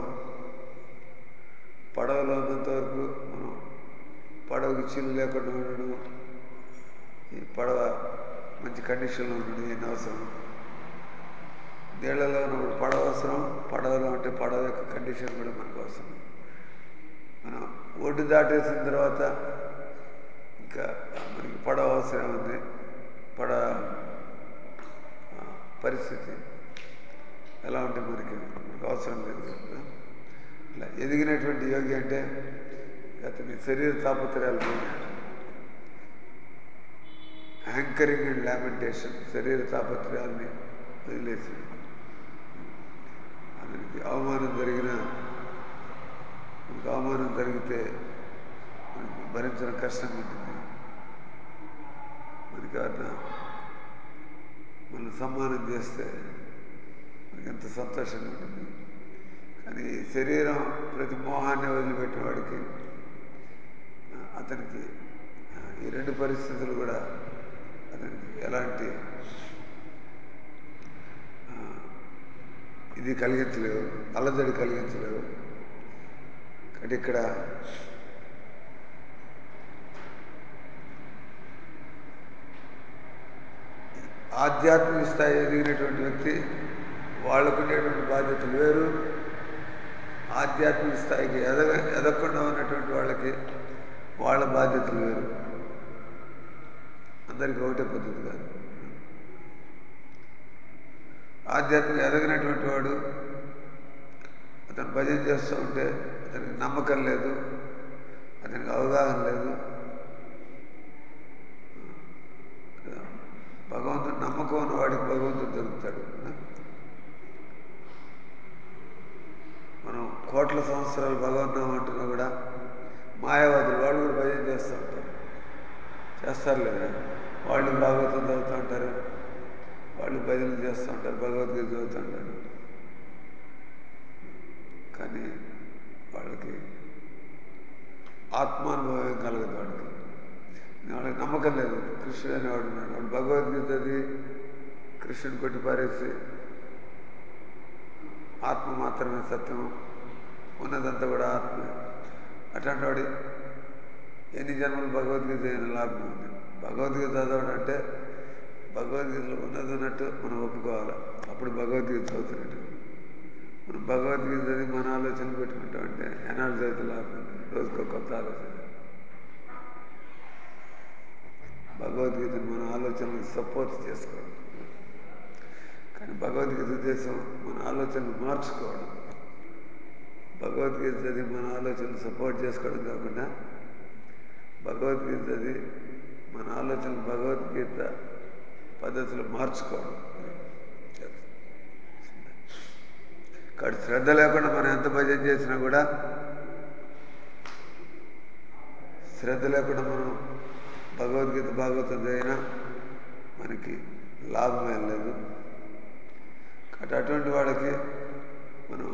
పడవలో ఉన్నంత వరకు మనం పడవకి చిల్లు లేకుండా ఉండడం ఈ పడవ మంచి కండిషన్లో ఉండడం ఏం అవసరం నీళ్ళలో ఉన్నప్పుడు పడవ అవసరం పడవలో ఉంటే పడవ యొక్క కండిషన్ కూడా మనకు అవసరం మనం ఒడ్డు దాటేసిన తర్వాత ఇంకా మనకి పడవ అవసరం ఉంది పడవ ఆ, పరిస్థితి ఎలా ఉంటే మనకి మనకు అవసరం లేదు కదా ఇలా ఎదిగినటువంటి యోగి అంటే అతని శరీర తాపత్రయాలు పోయినట్టు యాంకరింగ్ అండ్ లామెంటేషన్ శరీర తాపత్రయాల్ని వదిలేసి అతనికి అవమానం జరిగిన మనకు అవమానం జరిగితే మనకి భరించడం కష్టంగా ఉంటుంది మనకి ఎవరైనా మనం సమ్మానం చేస్తే మనకి ఎంత సంతోషంగా ఉంటుంది కానీ ఈ శరీరం ప్రతి మోహాన్ని వదిలిపెట్టిన వాడికి ఆ, అతనికి ఆ, ఈ రెండు పరిస్థితులు కూడా అతనికి ఎలాంటి ఆ, ఇది కలిగించలేవు అల్లజడి కలిగించలేవు కాబట్టి ఇక్కడ ఆధ్యాత్మిక స్థాయి ఎదిగినటువంటి వ్యక్తి వాళ్ళకు ఉండేటువంటి బాధ్యతలు వేరు ఆధ్యాత్మిక స్థాయికి ఎదగ ఎదగకుండా ఉన్నటువంటి వాళ్ళకి వాళ్ళ బాధ్యతలు వేరు అందరికీ ఒకటే పద్ధతి కాదు ఆధ్యాత్మిక ఎదగినటువంటి వాడు అతను భజన చేస్తూ ఉంటే అతనికి నమ్మకం లేదు అతనికి అవగాహన లేదు భగవంతుడు నమ్మకం ఉన్న వాడికి భగవంతుడు దొరుకుతాడు కదా మనం కోట్ల సంవత్సరాలు భగవన్నాం అంటున్నా కూడా మాయావాదులు వాళ్ళు కూడా భజన చేస్తూ ఉంటారు చేస్తారు లేదా వాళ్ళు భాగవతం చదువుతూ ఉంటారు వాళ్ళు భజనలు చేస్తూ ఉంటారు భగవద్గీత చదువుతూ ఉంటారు కానీ వాళ్ళకి ఆత్మానుభవం ఏం కలగదు వాడికి వాళ్ళకి నమ్మకం లేదు కృష్ణుడు అనేవాడు ఉన్నాడు వాడు భగవద్గీత అది కృష్ణుని కొట్టి పారేసి ఆత్మ మాత్రమే సత్యం ఉన్నదంతా కూడా ఆత్మ అట్లాంటి వాడి ఎన్ని జన్మలు భగవద్గీత అయిన లాభం ఉంది భగవద్గీత చదవడం అంటే భగవద్గీతలో ఉన్నది ఉన్నట్టు మనం ఒప్పుకోవాలి అప్పుడు భగవద్గీత చదువుతున్నట్టు మనం భగవద్గీత చదివి మన ఆలోచనలు పెట్టుకుంటాం అంటే ఎనాలు చదివితే లాభం ఉంది రోజుకో కొత్త ఆలోచన భగవద్గీతను మన ఆలోచనలకు సపోర్ట్ చేసుకోవడం కానీ భగవద్గీత ఉద్దేశం మన ఆలోచనలు మార్చుకోవడం భగవద్గీత చదివి మన ఆలోచనలు సపోర్ట్ చేసుకోవడం కాకుండా భగవద్గీత చదివి మన ఆలోచనలు భగవద్గీత పద్ధతిలో మార్చుకోవడం కాబట్టి శ్రద్ధ లేకుండా మనం ఎంత భజన చేసినా కూడా శ్రద్ధ లేకుండా మనం భగవద్గీత భాగవతం చదివినా మనకి లాభం ఏం లేదు కాబట్టి అటువంటి వాళ్ళకి మనం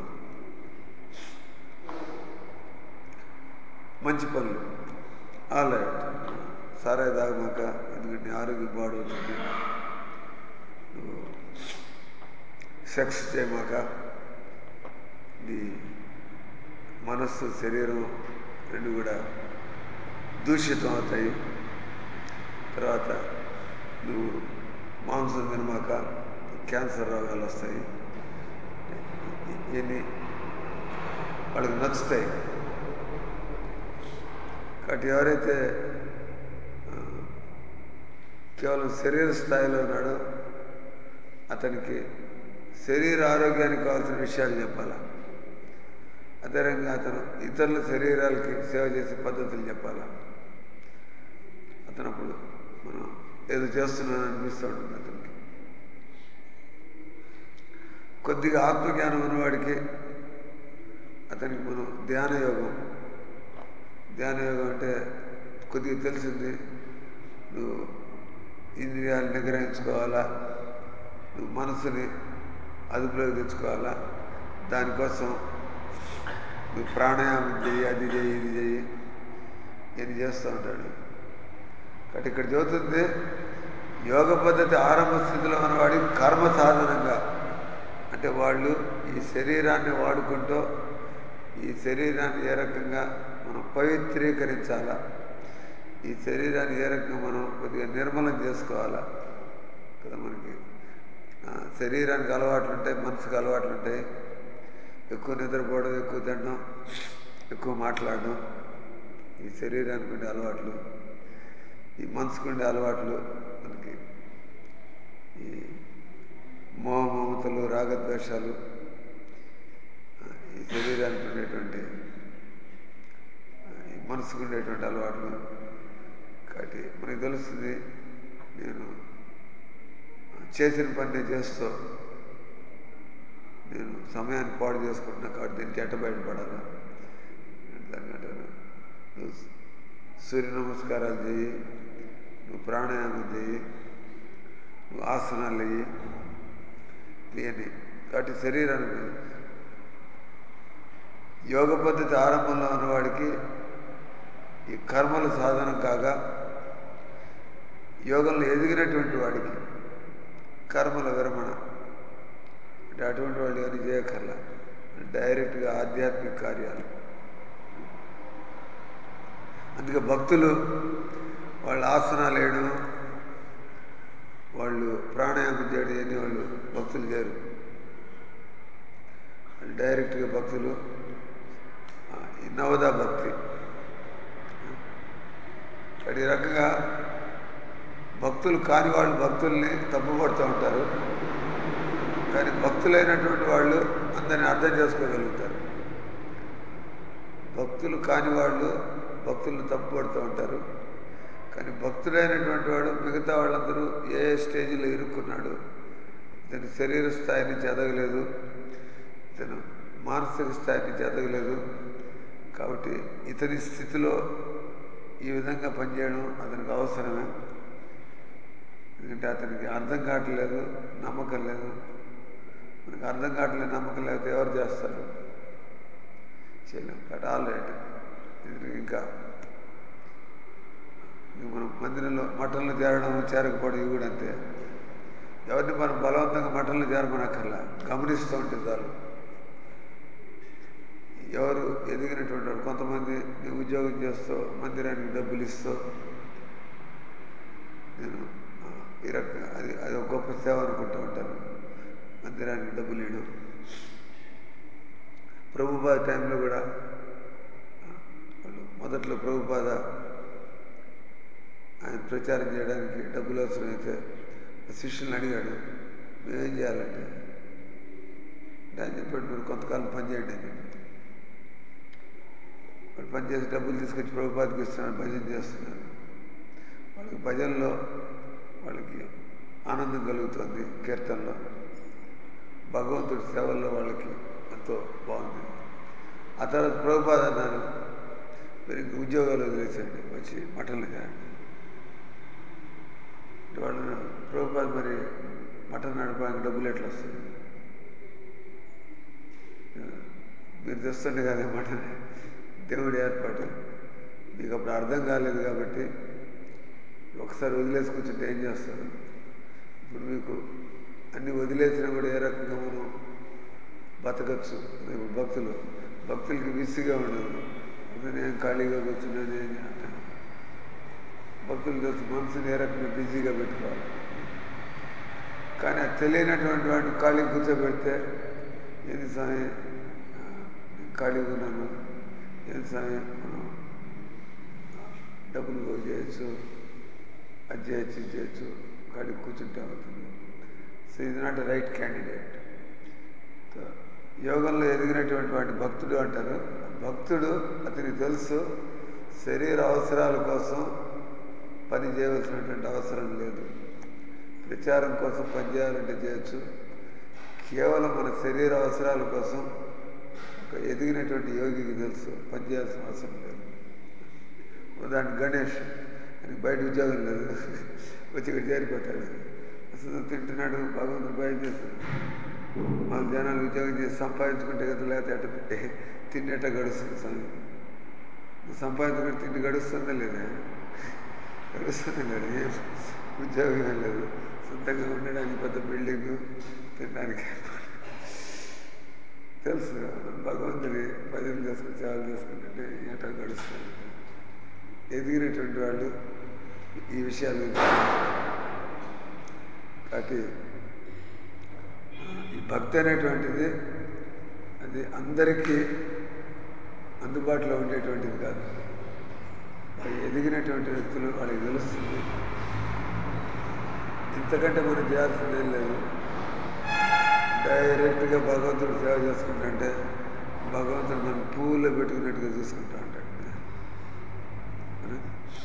మంచి పనులు ఆల్ రైట్ సారాయి తాగమాక ఎందుకంటే నీ ఆరోగ్యం పాడవుతుంది నువ్వు సెక్స్ చేయమాక నీ మనస్సు శరీరం రెండు కూడా దూషితం అవుతాయి తర్వాత నువ్వు మాంసం తినమాక క్యాన్సర్ రోగాలు వస్తాయి ఇవన్నీ వాళ్ళకి నచ్చుతాయి కాబట్టి ఎవరైతే ఆ, కేవలం శరీర స్థాయిలో ఉన్నాడో అతనికి శరీర ఆరోగ్యానికి కావాల్సిన విషయాలు చెప్పాలా అదేవిధంగా అతను ఇతరుల శరీరాలకి సేవ చేసే పద్ధతులు చెప్పాలా అతను అప్పుడు మనం ఏదో చేస్తున్నాను అనిపిస్తూ ఉంటుంది అతనికి కొద్దిగా ఆత్మజ్ఞానం ఉన్నవాడికి అతనికి మనం ధ్యాన యోగం ధ్యాన యోగం అంటే కొద్దిగా తెలిసింది నువ్వు ఇంద్రియాలు నిగ్రహించుకోవాలా నువ్వు మనసుని అదుపులోకి తెచ్చుకోవాలా దానికోసం నువ్వు ప్రాణాయామం చెయ్యి అది చెయ్యి ఇది చెయ్యి ఇది చేస్తూ ఉంటాడు కాబట్టి ఇక్కడ చదువుతుంది యోగ పద్ధతి ఆరంభ స్థితిలో ఉన్నవాడి కర్మ సాధనంగా అంటే వాళ్ళు ఈ శరీరాన్ని వాడుకుంటూ ఈ శరీరాన్ని ఏ రకంగా మనం పవిత్రీకరించాలా ఈ శరీరాన్ని ఏ రకంగా మనం కొద్దిగా నిర్మలం చేసుకోవాలా కదా మనకి ఆ, శరీరానికి అలవాట్లు ఉంటాయి మనసుకు అలవాట్లు ఉంటాయి ఎక్కువ నిద్రపోవడం ఎక్కువ తినడం ఎక్కువ మాట్లాడడం ఈ శరీరానికి ఉండే అలవాట్లు ఈ మనసుకు ఉండే అలవాట్లు మనకి ఈ మోహ మమతలు రాగద్వేషాలు ఆ, ఈ శరీరానికి ఉండేటువంటి ఆ, ఈ మనసుకు ఉండేటువంటి అలవాట్లు కాబట్టి మనకి తెలుస్తుంది నేను చేసిన పని నేను చేస్తూ నేను సమయాన్ని పాడు చేసుకుంటున్నా కాబట్టి దీనికి ఎట్ట బయటపడాలా దాన్ని అంటాను నువ్వు సూర్య నమస్కారాలు చెయ్యి నువ్వు ప్రాణాయామం చెయ్యి నువ్వు ఆసనాలు వెయ్యి ఇవన్నీ కాబట్టి శరీరానికి యోగ పద్ధతి ఆరంభంలో ఉన్నవాడికి ఈ కర్మల సాధనం కాగా యోగంలో ఎదిగినటువంటి వాడికి కర్మల విరమణ అంటే అటువంటి వాళ్ళు ఏమి చేయకర్లా డైరెక్ట్గా ఆధ్యాత్మిక కార్యాలు అందుకే భక్తులు వాళ్ళ ఆసనాలు వేయడం వాళ్ళు ప్రాణాయామం చేయడం అని వాళ్ళు భక్తులు చేయరు వాళ్ళు డైరెక్ట్గా భక్తులు ఆ, ఈ నవదా భక్తి కాబట్టి ఈ రకంగా భక్తులు కాని వాళ్ళు భక్తుల్ని తప్పుపడుతూ ఉంటారు కానీ భక్తులైనటువంటి వాళ్ళు అందరిని అర్థం చేసుకోగలుగుతారు భక్తులు కాని వాళ్ళు భక్తులను తప్పుపడుతూ ఉంటారు కానీ భక్తుడైనటువంటి వాడు మిగతా వాళ్ళందరూ ఏ ఏ స్టేజ్లో ఇరుక్కున్నాడు ఇతని శరీర స్థాయి నుంచి ఎదగలేదు ఇతను మానసిక స్థాయి నుంచి ఎదగలేదు కాబట్టి ఇతని స్థితిలో ఈ విధంగా పనిచేయడం అతనికి అవసరమే ఎందుకంటే అతనికి అర్థం కావట్లేదు నమ్మకం లేదు మనకి అర్థం కావట్లేదు నమ్మకం లేకపోతే ఎవరు చేస్తారు చేయలేం కాబట్టి ఆల్ రైట్ ఇది ఇంకా ఇంక మనం మందిరంలో మఠంలో చేరడం చేరకపోవడం ఇవి కూడా అంతే ఎవరిని మనం బలవంతంగా మఠంలో చేరమనక్కర్లా గమనిస్తూ ఉంటే చాలు ఎవరు ఎదిగినటువంటి వాడు కొంతమంది నేను ఉద్యోగం చేస్తూ మందిరానికి డబ్బులు ఇస్తూ నేను ఆ, ఈ రకంగా అది అది ఒక గొప్ప సేవ అనుకుంటూ ఉంటాను మందిరానికి డబ్బులు ఇవ్వడం ప్రభుపాద టైంలో కూడా ఆ, వాళ్ళు మొదట్లో ప్రభుపాద ఆయన ప్రచారం చేయడానికి డబ్బులు అవసరమైతే శిష్యులను అడిగాడు మేమేం చేయాలంటే అంటే ఆయన చెప్పాడు మీరు కొంతకాలం పనిచేయండి అని చెప్పి వాళ్ళు పనిచేసి డబ్బులు తీసుకొచ్చి ప్రభుపాదకి ఇస్తున్నారు భజన చేస్తున్నారు వాళ్ళకి భజనలో వాళ్ళకి ఆనందం కలుగుతుంది కీర్తనలో భగవంతుడి సేవల్లో వాళ్ళకి ఎంతో బాగుంది ఆ తర్వాత ప్రభుపాద అన్నారు మీరు ఇంక ఉద్యోగాలు వదిలేసండి వచ్చి మఠంలో చేయండి అంటే వాళ్ళు ప్రభుపాద మరి మఠం నడపడానికి డబ్బులు ఎట్లా వస్తుంది మీరు తెస్తుండే కదా మఠం దేవుడి ఏర్పాటు మీకు అప్పుడు అర్థం కాలేదు కాబట్టి ఒకసారి వదిలేసి కూర్చుంటే ఏం చేస్తారు ఇప్పుడు మీకు అన్ని వదిలేసినా కూడా ఏ రకంగా మనం బతకచ్చు ఇప్పుడు భక్తులు భక్తులకి విసిగా ఉండదు ఇప్పుడు నేను ఖాళీగా కూర్చున్నాను ఏం అంటాను భక్తులు తెలుసు మనసుని ఏ రకంగా బిజీగా పెట్టుకోవాలి కానీ అది తెలియనటువంటి వాడిని ఖాళీ కూర్చోబెడితే ఏంది స్వామి ఆ, నేను ఖాళీగా ఉన్నాను ఏంది స్వామి మనం డబ్బులు పోగు చేయొచ్చు అది చేయొచ్చు ఇది చేయొచ్చు ఖాళీ కూర్చుంటే అవుతుంది సో ఇది నాట్ రైట్ క్యాండిడేట్ యోగంలో ఎదిగినటువంటి వాటి భక్తుడు అంటారు భక్తుడు అతనికి తెలుసు శరీర అవసరాల కోసం పని చేయవలసినటువంటి అవసరం లేదు ప్రచారం కోసం పని చేయాలంటే చేయొచ్చు కేవలం మన శరీర అవసరాల కోసం ఒక ఎదిగినటువంటి యోగికి తెలుసు పని చేయాల్సిన అవసరం లేదు ఉదాహరణ గణేష్ ఆయనకి బయట ఉద్యోగం లేదు వచ్చి ఇక్కడ చేరిపోతాడు అసలు తింటున్నాడు భగవంతుడు బయట చేస్తాడు మన జనాలు ఉద్యోగం చేసి సంపాదించుకుంటే కదా లేకపోతే అట్ట తిండి గడుస్తుంది స్వామి సంపాదించుకుంటే తిండి గడుస్తుందా లేదా గడుస్తుంది లేదు ఏం ఉద్యోగం ఏం లేదు సొంతంగా ఉండడానికి పెద్ద బిల్డింగ్ తినడానికి తెలుసు భగవంతుడి భజన చేసుకుని సేవలు చేసుకుంటుంటే ఎటో గడుస్తుంది ఎదిగినటువంటి వాళ్ళు ఈ విషయాలు కాబట్టి ఈ భక్తి అనేటువంటిది అది అందరికీ అందుబాటులో ఉండేటువంటిది కాదు మరి ఎదిగినటువంటి వ్యక్తులు వాళ్ళకి తెలుస్తుంది ఇంతకంటే మనం చేయాల్సింది ఏం లేదు డైరెక్ట్గా భగవంతుడు సేవ చేసుకుంటుంటే భగవంతుడు మనం పువ్వులో పెట్టుకున్నట్టుగా చూసుకుంటా ఉంటాడు కదా?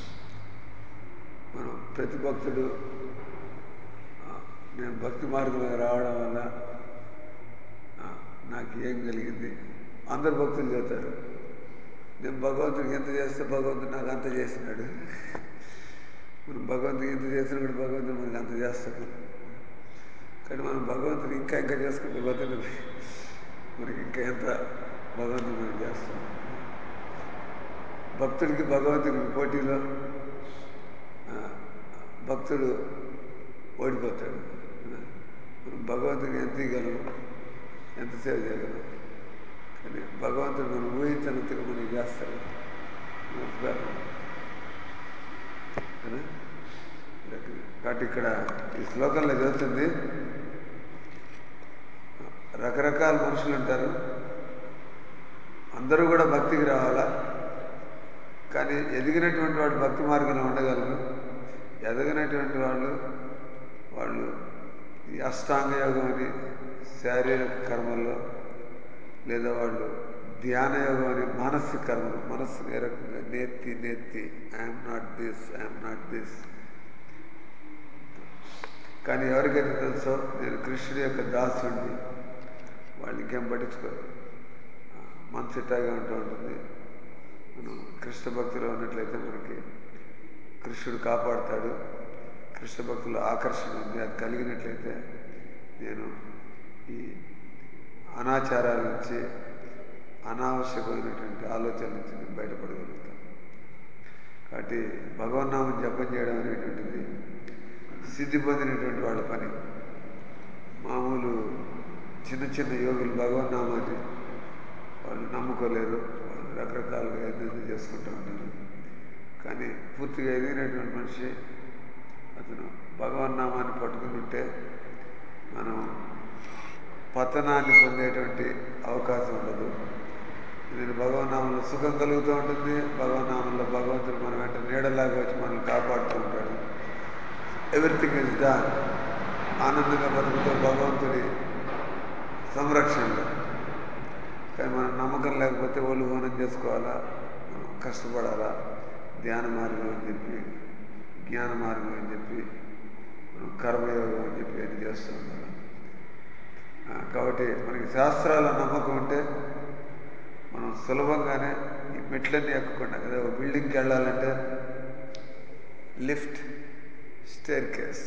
మనం ప్రతి భక్తుడు ఆ, నేను భక్తి మార్గంలో రావడం వల్ల ఆ, నాకు ఏం కలిగింది అందరు భక్తులు చెబుతారు నేను భగవంతుడికి ఎంత చేస్తే భగవంతుడు నాకు అంత చేసినాడు మనం భగవంతుడికి ఎంత చేసినా కూడా భగవంతుడు మనకి అంత చేస్తాడు కానీ మనం భగవంతుడు ఇంకా ఇంకా చేసుకుంటే పోతే మనకి ఇంకా ఎంత భగవంతుడు మనం చేస్తాం భక్తుడికి భగవంతుడికి పోటీలో ఆ, భక్తుడు ఓడిపోతాడు మనం భగవంతుడికి ఎంత ఇవ్వగలం ఎంత సేవ చేయగలం కానీ భగవంతుడు మనం ఊహించినంతగా మనం చేస్తాడు కదా? కాబట్టి ఇక్కడ ఈ శ్లోకంలో చదువుతుంది రకరకాల మనుషులు ఉంటారు అందరూ కూడా భక్తికి రావాలా కానీ ఎదిగినటువంటి వాడు భక్తి మార్గంలో ఉండగలరు ఎదగినటువంటి వాళ్ళు వాళ్ళు ఈ అష్టాంగ యోగం అని శారీరక కర్మల్లో లేదా వాళ్ళు ధ్యాన యోగం అని మానసిక కర్మలు మనస్సు ఏ రకంగా నేత్తి నేత్తి I'm not this I'm not this కానీ ఎవరికైతే తెలుసో నేను కృష్ణుడి యొక్క దాసుడిని వాళ్ళు ఇంకేం పట్టించుకోరు ఆ, మనసు ఇట్టాగే ఉంటూ ఉంటుంది మనం కృష్ణ భక్తిలో ఉన్నట్లయితే మనకి కృష్ణుడు కాపాడుతాడు కృష్ణ భక్తిలో ఆకర్షణ ఉంది అది కలిగినట్లయితే నేను ఈ అనాచారాల నుంచి అనావశ్యకమైనటువంటి ఆలోచనల నుంచి నేను బయటపడగలుగుతాను కాబట్టి భగవన్నామం జపం చేయడం అనేటువంటిది సిద్ధి పొందినటువంటి వాళ్ళ పని మామూలు చిన్న చిన్న యోగులు భగవన్నామాన్ని వాళ్ళు నమ్ముకోలేరు వాళ్ళు రకరకాలుగా ఎన్నెన్నో చేసుకుంటూ ఉంటారు కానీ పూర్తిగా ఎదిగినటువంటి మనిషి అతను భగవన్నామాన్ని పట్టుకుని ఉంటే మనం పతనాన్ని పొందేటువంటి అవకాశం ఉండదు ఇది భగవన్నామంలో సుఖం కలుగుతూ ఉంటుంది భగవన్నామంలో భగవంతుడు మన వెంట నీడలాగా వచ్చి మనల్ని కాపాడుతూ ఉంటాడు ఎవ్రీథింగ్ ఇస్ డన్ ఆనందంగా బతుకుతూ భగవంతుడి సంరక్షణలో కానీ మనం నమ్మకం లేకపోతే ఒళ్ళు హోనం చేసుకోవాలా మనం కష్టపడాలా ధ్యాన మార్గం అని చెప్పి జ్ఞాన మార్గం అని చెప్పి మనం కర్మయోగం అని చెప్పి అది చేస్తూ ఉండాలి ఆ, కాబట్టి మనకి శాస్త్రాల నమ్మకం ఉంటే మనం సులభంగానే ఈ మెట్లన్నీ ఎక్కకుండా కదా ఒక బిల్డింగ్కి వెళ్ళాలంటే లిఫ్ట్ స్టేర్ కేస్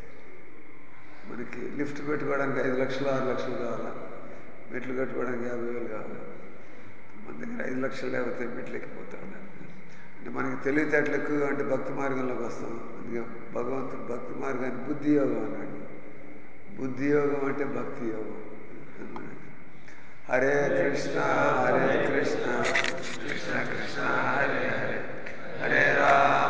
మనకి లిఫ్ట్ పెట్టుకోవడానికి ఐదు లక్షలు ఆరు లక్షలు కావాలా మెట్లు కట్టుకోవడానికి యాభై వేలు కావాలి మన దగ్గర ఐదు లక్షలు లేకపోతే మెట్లు ఎక్కిపోతా ఉన్నారు అంటే మనకి తెలివితేటలు ఎక్కువగా అంటే భక్తి మార్గంలోకి వస్తాం అందుకే భగవంతుడు భక్తి మార్గాన్ని బుద్ధి యోగం అన్నాడు బుద్ధి యోగం అంటే భక్తి యోగం అన్నాడు హరే కృష్ణ హరే కృష్ణ కృష్ణ కృష్ణ హరే హరే హరే రామ